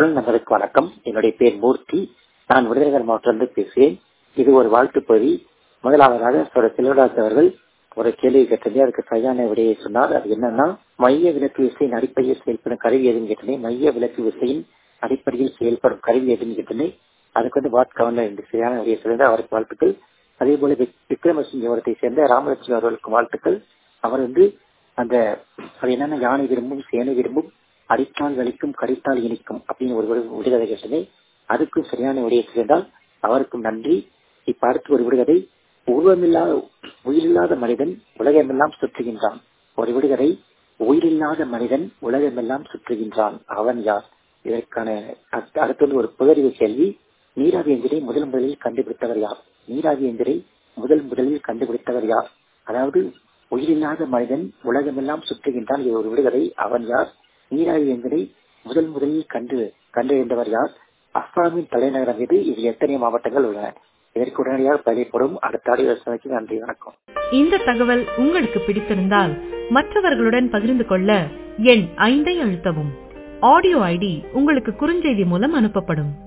குரல் நபருக்கு வணக்கம் என்னுடைய பேர் மூர்த்தி நான் விருதுநகர் மாவட்டத்திலிருந்து பேசுகிறேன் இது ஒரு வாழ்த்து பகுதி முதலாவதாக சொல்ற செல்வராஜ் அவர்கள் ஒரு கேள்வி கேட்டது அதுக்கு சரியான விடையை சொன்னார் அது என்னன்னா மைய விளக்கு விசையின் அடிப்படையில் செயல்படும் கருவி எதுன்னு கேட்டேன் மைய விளக்கு விசையின் அடிப்படையில் செயல்படும் கருவி எதுன்னு கேட்டேன் அதுக்கு வந்து வாட் கவர்னர் என்று சரியான விடையை சொல்லியிருந்தார் அவருக்கு வாழ்த்துக்கள் அதே போல விக்ரமசிங்கபுரத்தை சேர்ந்த ராமலட்சுமி அவர்களுக்கு வாழ்த்துக்கள் அவர் வந்து அந்த அது என்னன்னா யானை விரும்பும் சேனை விரும்பும் அடித்தால் வலிக்கும் கடித்தால் இனிக்கும் அப்படின்னு ஒரு விடுகதை கேட்டது அதுக்கும் சரியான விடையை சேர்ந்தால் அவருக்கும் நன்றி இப்ப அடுத்து ஒரு விடுகதை உருவமில்லாத உயிரில்லாத மனிதன் உலகமெல்லாம் சுற்றுகின்றான் ஒரு விடுகதை உயிரில்லாத மனிதன் உலகமெல்லாம் சுற்றுகின்றான் அவன் யார் இதற்கான அடுத்தது ஒரு புதறிவு கேள்வி நீராவி எந்திரை முதல் முதலில் கண்டுபிடித்தவர் யார் நீராவி எந்திரை முதல் முதலில் கண்டுபிடித்தவர் யார் அதாவது உயிரில்லாத மனிதன் உலகமெல்லாம் சுற்றுகின்றான் இது ஒரு விடுகதை அவன் யார் நீராவி எந்திரை முதல் முதலில் கண்டு கண்டறிந்தவர் யார் அஸ்ஸாமின் தலைநகரம் எது இது எத்தனை மாவட்டங்கள் உள்ளன இதற்கு உடனடியாக பதிலப்படும் அடுத்த ஆடியோ விவசாயிக்கு நன்றி வணக்கம் இந்த தகவல் உங்களுக்கு பிடித்திருந்தால் மற்றவர்களுடன் பகிர்ந்து கொள்ள எண் ஐந்தை அழுத்தவும் ஆடியோ ஐடி உங்களுக்கு குறுஞ்செய்தி மூலம் அனுப்பப்படும்